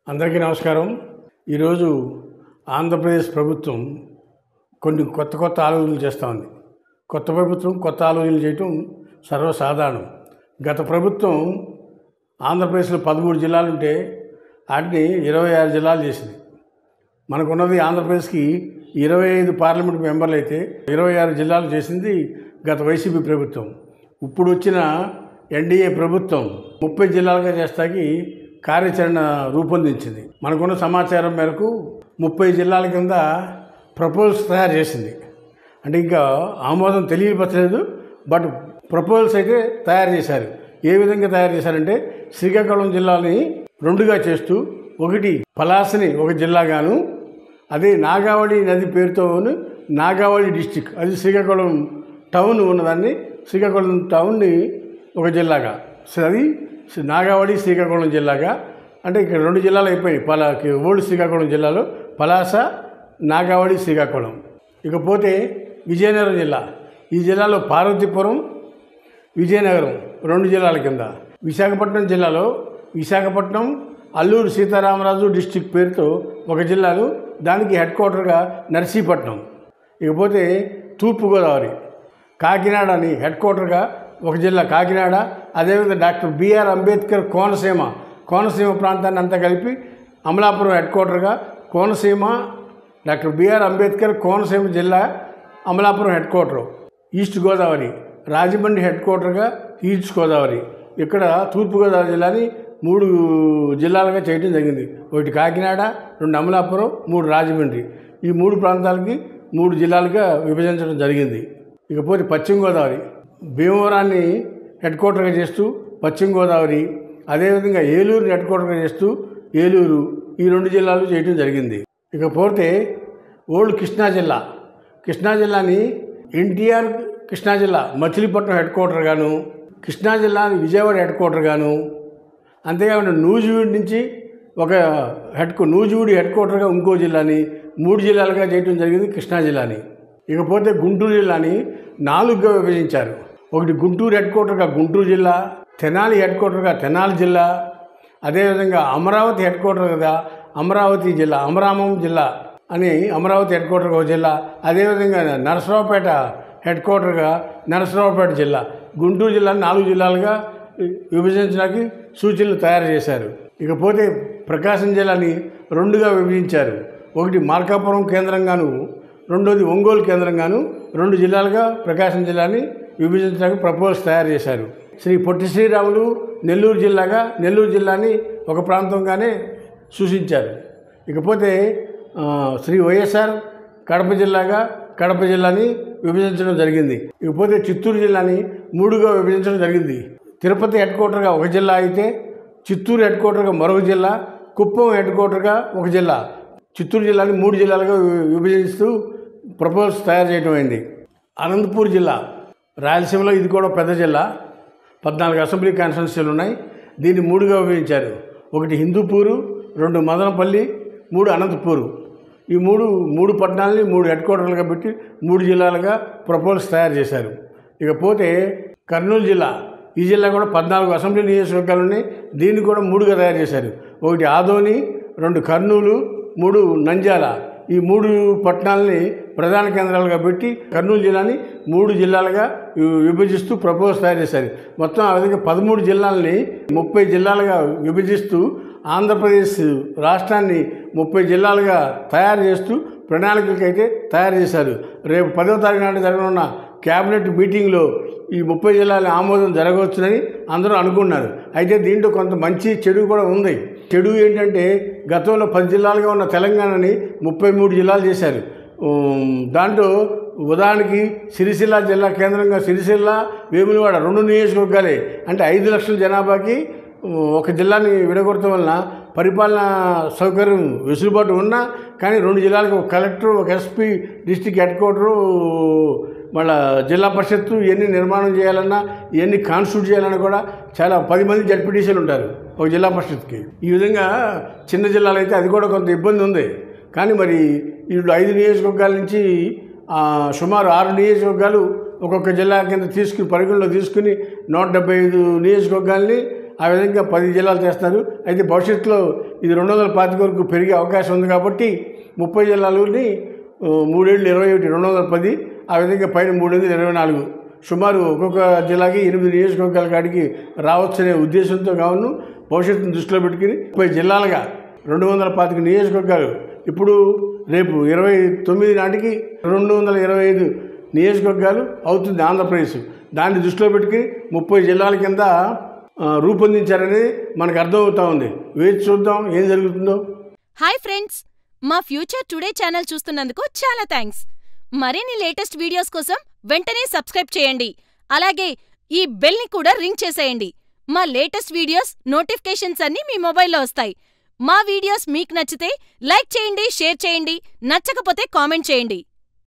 అందరికీ నమస్కారం ఈరోజు ఆంధ్రప్రదేశ్ ప్రభుత్వం కొన్ని కొత్త కొత్త ఆలోచనలు చేస్తూ ఉంది కొత్త ప్రభుత్వం కొత్త ఆలోచనలు చేయటం సర్వసాధారణం గత ప్రభుత్వం ఆంధ్రప్రదేశ్లో పదమూడు జిల్లాలు ఉంటే వాటిని ఇరవై ఆరు జిల్లాలు చేసింది మనకున్నది ఆంధ్రప్రదేశ్కి ఇరవై ఐదు పార్లమెంట్ మెంబర్లు అయితే ఇరవై ఆరు జిల్లాలు చేసింది గత వైసీపీ ప్రభుత్వం ఇప్పుడు వచ్చిన ఎన్డీఏ ప్రభుత్వం ముప్పై జిల్లాలుగా చేస్తాకి కార్యాచరణ రూపొందించింది మనకున్న సమాచారం మేరకు ముప్పై జిల్లాల కింద ప్రపోజల్స్ తయారు చేసింది అంటే ఇంకా ఆమోదం తెలియపరచలేదు బట్ ప్రపోజల్స్ అయితే తయారు చేశారు ఏ విధంగా తయారు చేశారంటే శ్రీకాకుళం జిల్లాని రెండుగా చేస్తూ ఒకటి పలాసని ఒక జిల్లాగాను అదే నాగావళి నది పేరుతో నాగావళి డిస్టిక్ అది శ్రీకాకుళం టౌన్ ఉన్నదాన్ని శ్రీకాకుళం టౌన్ని ఒక జిల్లాగా సో అది నాగావళి శ్రీకాకుళం జిల్లాగా అంటే ఇక్కడ రెండు జిల్లాలు అయిపోయాయి పలా ఓల్డ్ శ్రీకాకుళం జిల్లాలో పలాస నాగావళి శ్రీకాకుళం ఇకపోతే విజయనగరం జిల్లా ఈ జిల్లాలో పార్వతీపురం విజయనగరం రెండు జిల్లాల కింద విశాఖపట్నం జిల్లాలో విశాఖపట్నం అల్లూరు సీతారామరాజు డిస్టిక్ పేరుతో ఒక జిల్లాలు దానికి హెడ్ క్వార్టర్గా నర్సీపట్నం ఇకపోతే తూర్పుగోదావరి కాకినాడ అని హెడ్ క్వార్టర్గా ఒక జిల్లా కాకినాడ అదేవిధంగా డాక్టర్ బిఆర్ అంబేద్కర్ కోనసీమ కోనసీమ ప్రాంతాన్ని అంతా కలిపి అమలాపురం హెడ్ క్వార్టర్గా కోనసీమ డాక్టర్ బిఆర్ అంబేద్కర్ కోనసీమ జిల్లా Amalapuram headquarter east Godavari Rajahmundry హెడ్ క్వార్టర్గా ఈస్ట్ గోదావరి ఇక్కడ తూర్పుగోదావరి జిల్లాని మూడు జిల్లాలుగా చేయడం జరిగింది ఒకటి కాకినాడ రెండు అమలాపురం మూడు రాజమండ్రి ఈ మూడు ప్రాంతాలకి మూడు జిల్లాలుగా విభజించడం జరిగింది ఇకపోతే పశ్చిమ గోదావరి భీమవరాన్ని హెడ్ క్వార్టర్గా చేస్తూ పశ్చిమ గోదావరి అదేవిధంగా ఏలూరుని హెడ్ క్వార్టర్గా చేస్తూ ఏలూరు ఈ రెండు జిల్లాలు చేయడం జరిగింది ఇకపోతే ఓల్డ్ కృష్ణా జిల్లా కృష్ణా జిల్లాని ఎన్టీఆర్ కృష్ణా జిల్లా మచిలీపట్నం హెడ్ క్వార్టర్ గాను కృష్ణా జిల్లాని విజయవాడ హెడ్ క్వార్టర్ గాను అంతేకాకుండా నూజివీడి నుంచి ఒక హెడ్ నూజివీడి హెడ్ క్వార్టర్గా ఇంకో జిల్లాని మూడు జిల్లాలుగా చేయడం జరిగింది కృష్ణా జిల్లాని ఇకపోతే గుంటూరు జిల్లాని నాలుగుగా విభజించారు ఒకటి గుంటూరు హెడ్ క్వార్టర్గా గుంటూరు జిల్లా తెనాలి హెడ్ క్వార్టర్గా తెనాలి జిల్లా అదేవిధంగా అమరావతి హెడ్ క్వార్టర్గా అమరావతి జిల్లా అమరామం జిల్లా అని అమరావతి హెడ్ క్వార్టర్గా ఒక జిల్లా అదేవిధంగా నరసరావుపేట హెడ్ క్వార్టర్గా నరసరావుపేట జిల్లా గుంటూరు జిల్లాని నాలుగు జిల్లాలుగా విభజించడానికి సూచనలు తయారు చేశారు ఇకపోతే ప్రకాశం జిల్లాని రెండుగా విభజించారు ఒకటి మార్కాపురం కేంద్రంగాను రెండోది ఒంగోలు కేంద్రంగాను రెండు జిల్లాలుగా ప్రకాశం జిల్లాని విభజించడానికి ప్రపోజల్స్ తయారు చేశారు శ్రీ పొట్టి శ్రీరాములు నెల్లూరు జిల్లాగా నెల్లూరు జిల్లాని ఒక ప్రాంతంగానే సూచించారు ఇకపోతే ఆ, శ్రీ వైఎస్ఆర్ కడప జిల్లాగా కడప జిల్లాని విభజించడం జరిగింది ఇకపోతే చిత్తూరు జిల్లాని మూడుగా విభజించడం జరిగింది తిరుపతి హెడ్ క్వార్టర్గా ఒక జిల్లా అయితే చిత్తూరు హెడ్ క్వార్టర్గా మరొక జిల్లా కుప్పం హెడ్ క్వార్టర్గా ఒక జిల్లా చిత్తూరు జిల్లాని మూడు జిల్లాలుగా వి- విభజిస్తూ ప్రపోజల్స్ తయారు చేయడం అయింది అనంతపూర్ జిల్లా రాయలసీమలో ఇది కూడా పెద్ద జిల్లా పద్నాలుగు అసెంబ్లీ కాన్స్టిట్యున్సీలు ఉన్నాయి దీన్ని మూడుగా విభజించారు ఒకటి హిందూపూరు రెండు మదనపల్లి మూడు అనంతపూరు ఈ మూడు మూడు పట్టణాలని మూడు హెడ్ క్వార్టర్లుగా పెట్టి మూడు జిల్లాలుగా ప్రపోజల్స్ తయారు చేశారు ఇకపోతే కర్నూలు జిల్లా ఈ జిల్లా కూడా పద్నాలుగు అసెంబ్లీ నియోజకవర్గాలు ఉన్నాయి దీన్ని కూడా మూడుగా తయారు చేశారు ఒకటి ఆదోని రెండు కర్నూలు మూడు నంద్యాల ఈ మూడు పట్టణాలని ప్రధాన కేంద్రాలుగా పెట్టి కర్నూలు జిల్లాని మూడు జిల్లాలుగా వి- విభజిస్తూ ప్రపోజ్ తయారు చేశారు మొత్తం ఆ విధంగా పదమూడు జిల్లాలని ముప్పై జిల్లాలుగా విభజిస్తూ ఆంధ్రప్రదేశ్ రాష్ట్రాన్ని ముప్పై జిల్లాలుగా తయారు చేస్తూ ప్రణాళికలకైతే తయారు చేశారు రేపు పదో తారీఖు నాడు జరగనున్న క్యాబినెట్ మీటింగ్లో ఈ ముప్పై జిల్లాల ఆమోదం జరగవచ్చునని అందరూ అనుకున్నారు అయితే దీంట్లో కొంత మంచి చెడు కూడా ఉంది చెడు ఏంటంటే గతంలో పది జిల్లాలుగా ఉన్న తెలంగాణని ముప్పై మూడు జిల్లాలు చేశారు ఉమ్, దాంట్లో ఉదాహరణకి సిరిసిల్ల జిల్లా కేంద్రంగా సిరిసిల్ల వేములవాడ రెండు నియోజకవర్గాలే అంటే ఐదు లక్షల జనాభాకి ఉమ్, ఒక జిల్లాని విడగొట్టడం వలన పరిపాలన సౌకర్యం వెసులుబాటు ఉన్నా కానీ రెండు జిల్లాలకు ఒక కలెక్టర్ ఒక ఎస్పీ డిస్టిక్ హెడ్ క్వార్టరు మళ్ళా జిల్లా పరిషత్తు ఇవన్నీ నిర్మాణం చేయాలన్నా ఇవన్నీ కాన్స్టిట్యూట్ చేయాలన్నా కూడా చాలా పది మంది జడ్పీటీసీలు ఉంటారు ఒక జిల్లా పరిషత్కి ఈ విధంగా చిన్న జిల్లాలు అయితే అది కూడా కొంత ఇబ్బంది ఉంది కానీ మరి ఇప్పుడు ఐదు నియోజకవర్గాల నుంచి ఆ, సుమారు ఆరు నియోజకవర్గాలు ఒక్కొక్క జిల్లా కింద తీసుకుని పరిగణలో తీసుకుని నూట డెబ్బై ఐదు నియోజకవర్గాల్ని ఆ విధంగా పది జిల్లాలు చేస్తారు అయితే భవిష్యత్తులో ఇది రెండు వందల పాతిక వరకు పెరిగే అవకాశం ఉంది కాబట్టి ముప్పై జిల్లాలని ఆ, మూడేళ్ళు ఇరవై ఒకటి రెండు వందల పది ఆ విధంగా పైన మూడు వందల ఇరవై నాలుగు సుమారు ఒక్కొక్క జిల్లాకి ఎనిమిది నియోజకవర్గాల కాడికి రావచ్చనే ఉద్దేశంతో కావును భవిష్యత్తును దృష్టిలో పెట్టుకుని ముప్పై జిల్లాలుగా రెండు వందల పాతిక నియోజకవర్గాలు ఇప్పుడు రేపు ఇరవై తొమ్మిది నాటికి రెండు వందల ఇరవై ఐదు నియోజకవర్గాలు అవుతుంది ఆంధ్రప్రదేశ్ దాన్ని దృష్టిలో పెట్టుకుని ముప్పై జిల్లాల కింద ఆ, రూపొందించారనేది మనకు అర్థమవుతా ఉంది వేచి చూద్దాం ఏం జరుగుతుందో హాయ్ ఫ్రెండ్స్ మా ఫ్యూచర్ టుడే ఛానల్ చూస్తున్నందుకు చాలా థ్యాంక్స్ మరిన్ని లేటెస్ట్ వీడియోస్ కోసం వెంటనే సబ్స్క్రైబ్ చేయండి అలాగే ఈ బెల్ని కూడా రింగ్ చేసేయండి మా లేటెస్ట్ వీడియోస్ నోటిఫికేషన్స్ అన్నీ మీ మొబైల్లో వస్తాయి మా వీడియోస్ మీకు నచ్చితే లైక్ చేయండి షేర్ చేయండి నచ్చకపోతే కామెంట్ చేయండి